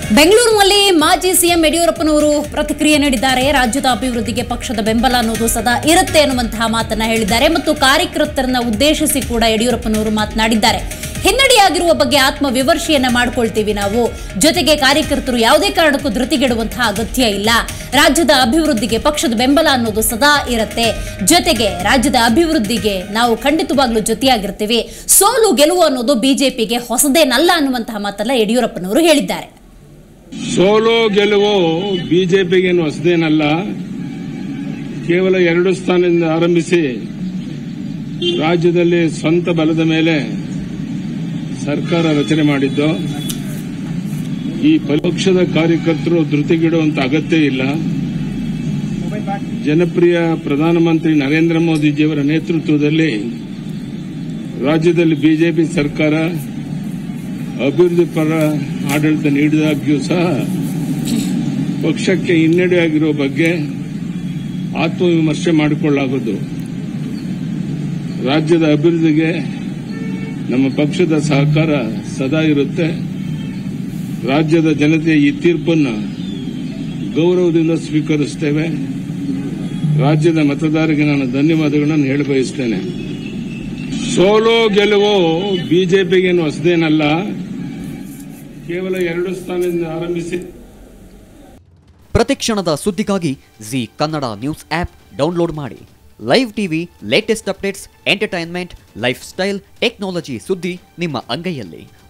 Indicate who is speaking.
Speaker 1: ಬೆಂಗಳೂರಿನಲ್ಲಿ ಮಾಜಿ ಸಿಎಂ ಯಡಿಯೂರಪ್ಪನವರು ಪ್ರತಿಕ್ರಿಯೆ ನೀಡಿದ್ದಾರೆ ರಾಜ್ಯದ ಅಭಿವೃದ್ಧಿಗೆ ಪಕ್ಷದ ಬೆಂಬಲ ಅನ್ನೋದು ಸದಾ ಇರುತ್ತೆ ಅನ್ನುವಂತಹ ಮಾತನ್ನ ಹೇಳಿದ್ದಾರೆ ಮತ್ತು ಕಾರ್ಯಕರ್ತರನ್ನ ಉದ್ದೇಶಿಸಿ ಕೂಡ ಯಡಿಯೂರಪ್ಪನವರು ಮಾತನಾಡಿದ್ದಾರೆ ಹಿನ್ನಡೆಯಾಗಿರುವ ಬಗ್ಗೆ ಆತ್ಮವಿಮರ್ಶೆಯನ್ನ ಮಾಡ್ಕೊಳ್ತೀವಿ ನಾವು ಜೊತೆಗೆ ಕಾರ್ಯಕರ್ತರು ಯಾವುದೇ ಕಾರಣಕ್ಕೂ ಧೃತಿಗೆಡುವಂತಹ ಅಗತ್ಯ ಇಲ್ಲ ರಾಜ್ಯದ ಅಭಿವೃದ್ಧಿಗೆ ಪಕ್ಷದ ಬೆಂಬಲ ಅನ್ನೋದು ಸದಾ ಇರುತ್ತೆ ಜೊತೆಗೆ ರಾಜ್ಯದ ಅಭಿವೃದ್ಧಿಗೆ ನಾವು ಖಂಡಿತವಾಗ್ಲೂ ಜೊತೆಯಾಗಿರ್ತೀವಿ ಸೋಲು ಗೆಲುವು ಅನ್ನೋದು ಬಿಜೆಪಿಗೆ ಹೊಸದೇನಲ್ಲ ಅನ್ನುವಂತಹ ಮಾತನ್ನ ಯಡಿಯೂರಪ್ಪನವರು ಹೇಳಿದ್ದಾರೆ
Speaker 2: ಸೋಲು ಗೆಲುವು ಬಿಜೆಪಿಗೇನು ಹೊಸದೇನಲ್ಲ ಕೇವಲ ಎರಡು ಸ್ಥಾನದಿಂದ ಆರಂಭಿಸಿ ರಾಜ್ಯದಲ್ಲಿ ಸ್ವಂತ ಬಲದ ಮೇಲೆ ಸರ್ಕಾರ ರಚನೆ ಮಾಡಿದ್ದು ಈ ಪಕ್ಷದ ಕಾರ್ಯಕರ್ತರು ಧೃತಿಗಿಡುವಂತ ಅಗತ್ಯ ಇಲ್ಲ ಜನಪ್ರಿಯ ಪ್ರಧಾನಮಂತ್ರಿ ನರೇಂದ್ರ ಮೋದಿಜಿಯವರ ನೇತೃತ್ವದಲ್ಲಿ ರಾಜ್ಯದಲ್ಲಿ ಬಿಜೆಪಿ ಸರ್ಕಾರ ಅಭಿವೃದ್ಧಿ ಪರ ಆಡಳಿತ ನೀಡಿದಾಗ್ಯೂ ಸಹ ಪಕ್ಷಕ್ಕೆ ಹಿನ್ನಡೆಯಾಗಿರುವ ಬಗ್ಗೆ ಆತ್ಮವಿಮರ್ಶೆ ಮಾಡಿಕೊಳ್ಳಲಾಗುವುದು ರಾಜ್ಯದ ಅಭಿವೃದ್ಧಿಗೆ ನಮ್ಮ ಪಕ್ಷದ ಸಹಕಾರ ಸದಾ ಇರುತ್ತೆ ರಾಜ್ಯದ ಜನತೆಯ ಈ ತೀರ್ಪನ್ನು ಗೌರವದಿಂದ ಸ್ವೀಕರಿಸುತ್ತೇವೆ ರಾಜ್ಯದ ಮತದಾರರಿಗೆ ನಾನು ಧನ್ಯವಾದಗಳನ್ನು ಹೇಳ ಬಯಸ್ತೇನೆ ಸೋಲು ಗೆಲುವು ಬಿಜೆಪಿಗೇನು ಹೊಸದೇನಲ್ಲ ಕೇವಲ ಎರಡು ಸ್ಥಾನದಿಂದ ಆರಂಭಿಸಿ
Speaker 3: ಪ್ರತಿಕ್ಷಣದ ಸುದ್ದಿಗಾಗಿ Zee Kannada news app download ಮಾಡಿ live TV latest updates entertainment lifestyle technology ಸುದ್ದಿ ನಿಮ್ಮ ಅಂಗೈಯಲ್ಲಿ